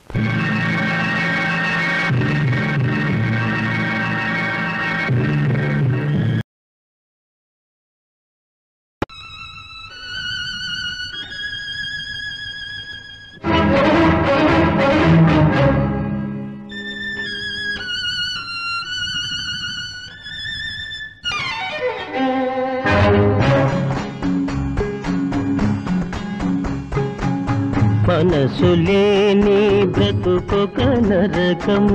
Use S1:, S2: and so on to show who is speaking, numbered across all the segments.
S1: మనసు లేని బ్రతుకొక నరకం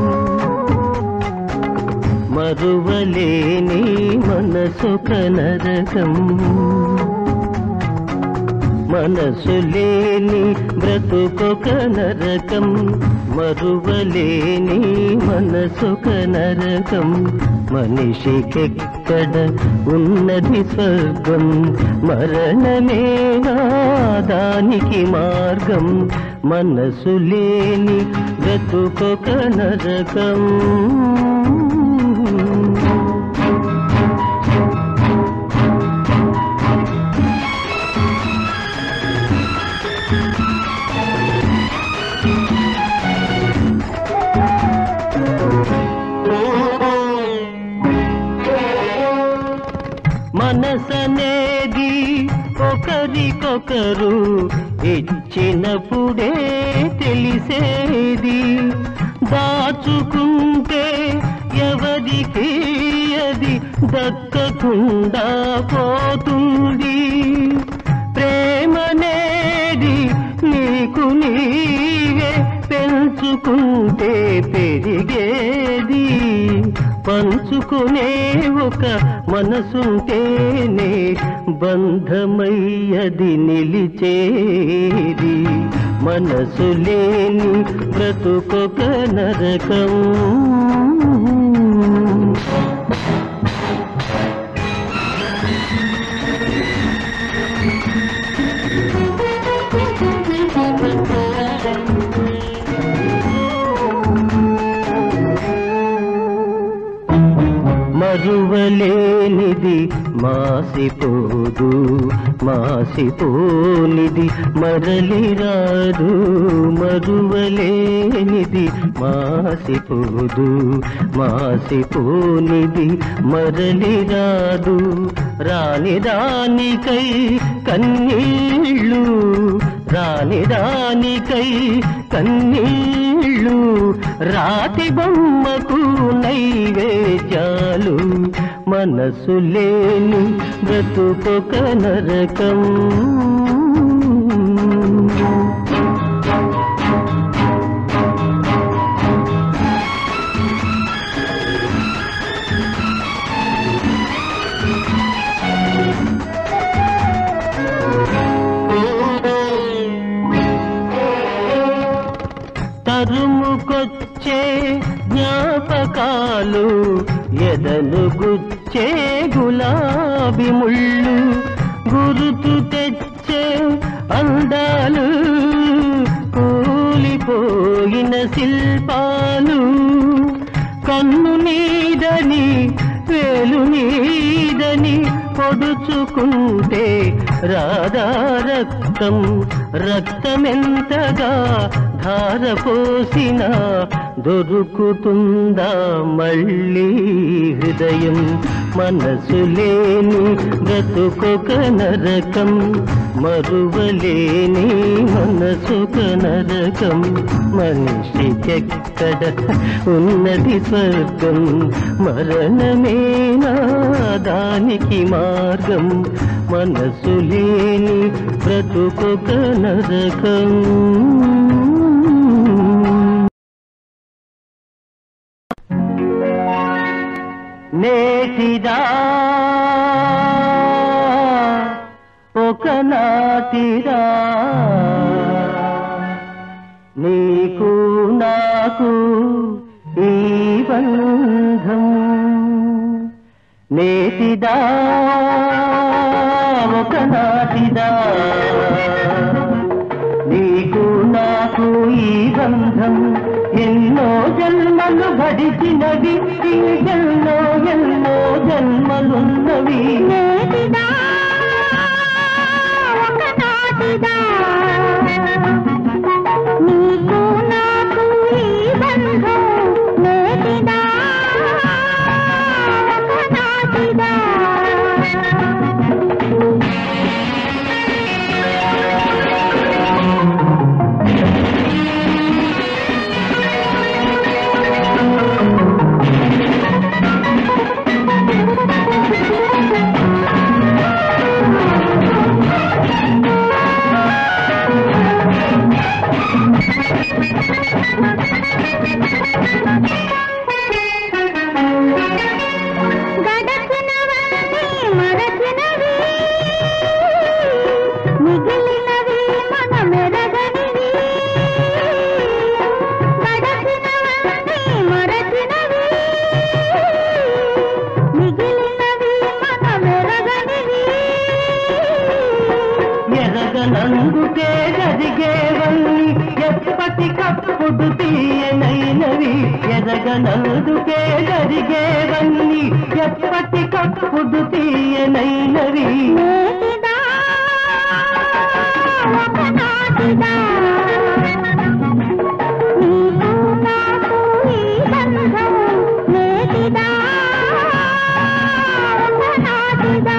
S1: మరువలేని మనసొక నరకం మనసు లేని బ్రతుకొక నరకం మరువలేని మనసొక నరకం మనిషికెక్కడ ఉన్నది స్వర్గం మరణమేనా దానికి మార్గం మనసు లేని బ్రతుకొక నరకం మనసనేది ఒకరికొకరు ఇచ్చినప్పుడే తెలిసేది దాచుకుంటే ఎవరికి అది దక్కకుండా పోతుంది ప్రేమనేది నీకు నీవే పెంచుకుంటే పెరిగేది పంచుకునే ఒక మనసుంటేనే బంధమయ్యది నిలిచేది మనసు లేని బ్రతుకొక నరకం మరువలేనిది మాసిపోదు మాసిపోనిది మరలి రాదు మరువలేనిది మాసిపోదు మాసిపోనిది మరలి రాదు రాని దానికై కన్నీళ్ళు రాని దానికై కన్నీళ్ళు రాతి బొమ్మకు నైవేద్యాలు మనసు లేని బ్రతుకొక నరకం తరుముకొచ్చే జ్ఞాపకాలు ఎదను గుచ్చే గులాబీ ముళ్ళు గురుతు తెచ్చే అందాలు కూలిపోయిన శిల్పాలు కన్ను నీదని వేలు నీదని పొడుచుకుంటే రాధా రక్తం రక్తమెంతగా ధార పోసిన దొరుకుతుందా మళ్ళీ హృదయం మనసు లేని బ్రతుకొక నరకం మరువలేని మనసొక నరకం మనిషికెక్కడ ఉన్నది స్వర్గం మరణమేనా దానికి మార్గం మనసు లేని బ్రతుకొక నరకం నేటిదా ఒకనాటిదా నీకు నాకు ఈ బంధం నేటిదా ఒకనాటిదా నీకు నాకు ఈ బంధం ఎన్నో జన్మలు గడిచినవి ఎన్నో ఎన్నో జన్మలున్నవి
S2: నేటిదా ఒకనాటిదా నీకు నా
S1: ఎరగనందుకే జరిగేవన్నీ ఎప్పటికప్పుడు తీయనైనవి ఎరగనందుకే జరిగేవన్నీ ఎప్పటికప్పుడు తీయనైనవి
S2: నేటిదా ఒకనాటిదా నీకు నాకు ఈ బంధం నేటిదా ఒకనాటిదా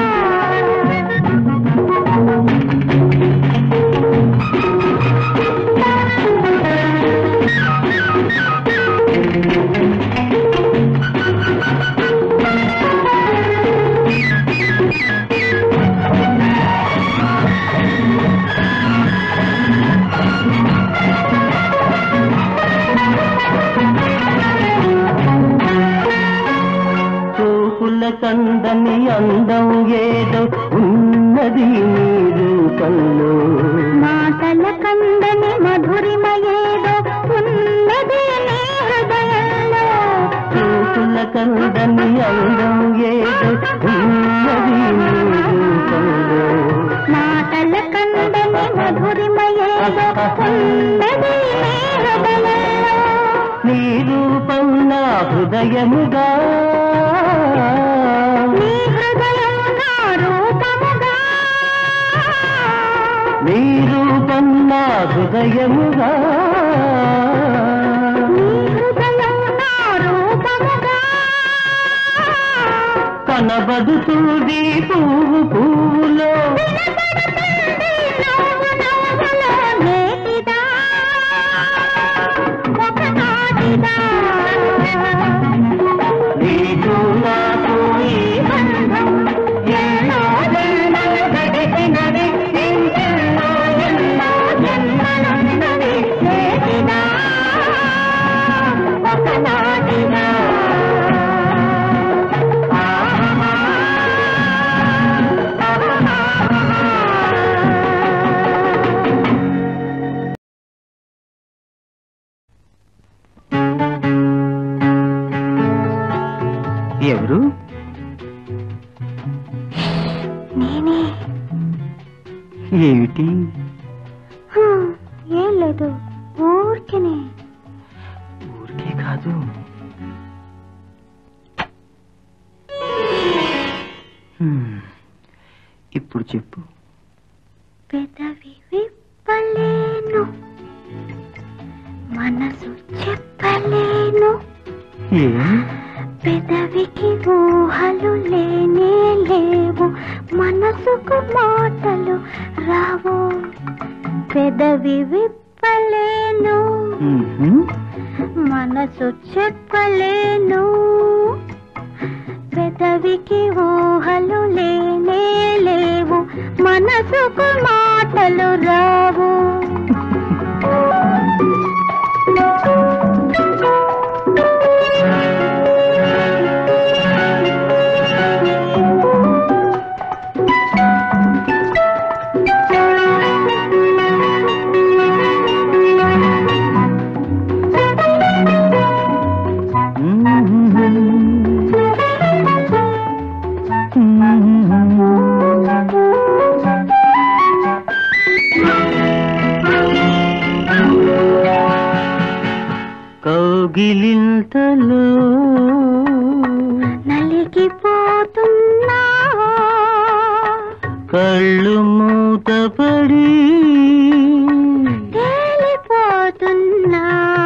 S1: చూపుల కందని అందం ఏదో ఉన్నది నీ రూపంలో
S2: మాటల కందని మధురిమ ఏదో ఉన్నది నీ హృదయంలో
S1: చూపుల కందని అందం ఏదో ఉన్నది నీ రూపంలో
S2: మాటల కందని మధురిమ ఏదో ఉన్నది నీ హృదయంలో
S1: నీ రూపం నా హృదయముగా
S2: నీ హృదయం నా రూపముగా
S1: నీ రూపం నా హృదయముగా
S2: నీ హృదయం నా రూపముగా
S1: కనబడుతుంది పువ్వు పువ్వులో
S2: వినపడుతుంది నవ్వు నవ్వులో నేటిదా ఒకనాటిదా
S1: నీకు నాకు ఈ బంధం ఎన్నో జన్మలు గడిచినది ఎన్నెన్నో ఎన్నో జన్మలున్నది
S2: నేటిదా ఒకనాటిదా
S1: ఎవరు
S2: నేనే
S1: ఏమిటి
S2: హ్మ్, ఏం లేదు ఊరికనే
S1: ఊరికే కాదు హ్మ్. ఇప్పుడు చెప్పు
S2: పెదవి విప్పలేను మనసు చెప్పలేను
S1: ఏ
S2: పెదవికి ఊహలు లేనే లేవు మనసుకు మాటలు రావు పెదవి విప్పలేను
S1: మ్మ్హ్మ్.
S2: మనసు చెప్పలేను పెదవికి ఊహలు లేనే లేవు మనసుకు మాటలు రావు
S1: కౌగిలింతలో
S2: నలిగిపోతున్నా
S1: కళ్ళు మూతపడి
S2: తేలిపోతున్నా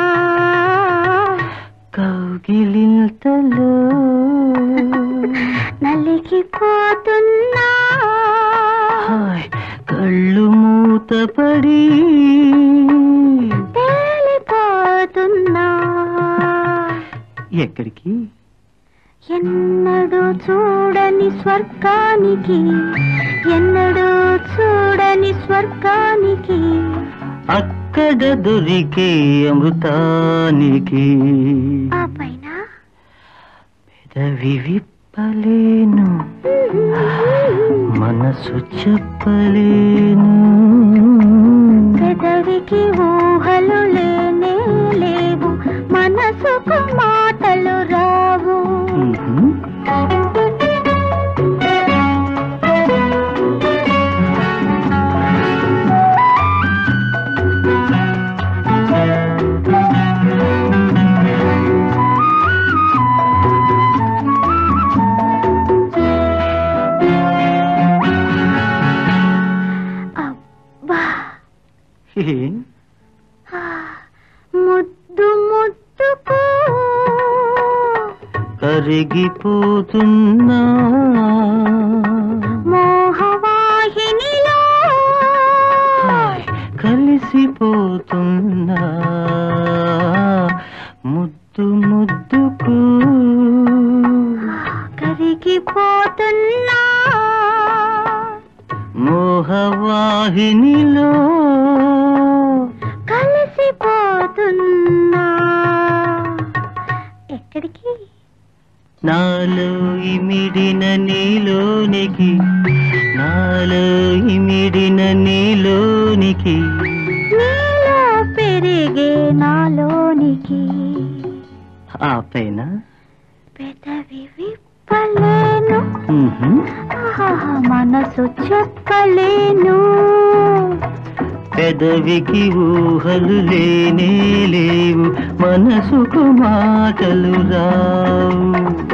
S1: కౌగిలింతలో
S2: నలిగిపోతున్నా
S1: హాయ్, కళ్ళు మూతపడి
S2: తేలిపోతున్నా
S1: ఎక్కడికి
S2: ఎన్నడూ చూడని స్వర్గానికి ఎన్నడూ చూడని స్వర్గానికి
S1: అక్కడ దొరికే అమృతానికి
S2: ఆ పైన
S1: పెదవి విప్పలేను మనసు చెప్పలేను
S2: పెదవికి ఊహలు లేనే లేవు మనసుకు మాటలు రావు
S1: మ్మ్హ్మ్. ఏం?
S2: ముద్దు ముద్దుకు
S1: కరిగిపోతున్నా
S2: మోహవాహినిలో
S1: హాయ్, కలిసిపోతున్నా ముద్దు ముద్దుకు
S2: కరిగిపోతున్నా
S1: మోహవాహినిలో
S2: కలిసిపోతున్నా ఎక్కడికి
S1: నాలో ఇమిడిన నీలోనికి నాలో ఇమిడిన నీలోనికి
S2: నీలో పెరిగే నాలోనికి
S1: ఆ పైన
S2: పెదవి విప్పలేను
S1: మ్హూ.
S2: ఆహాహా, మనసు చెప్పలేను
S1: పెదవికి ఊహలు లేనే లేవు మనసుకు మాటలు రావు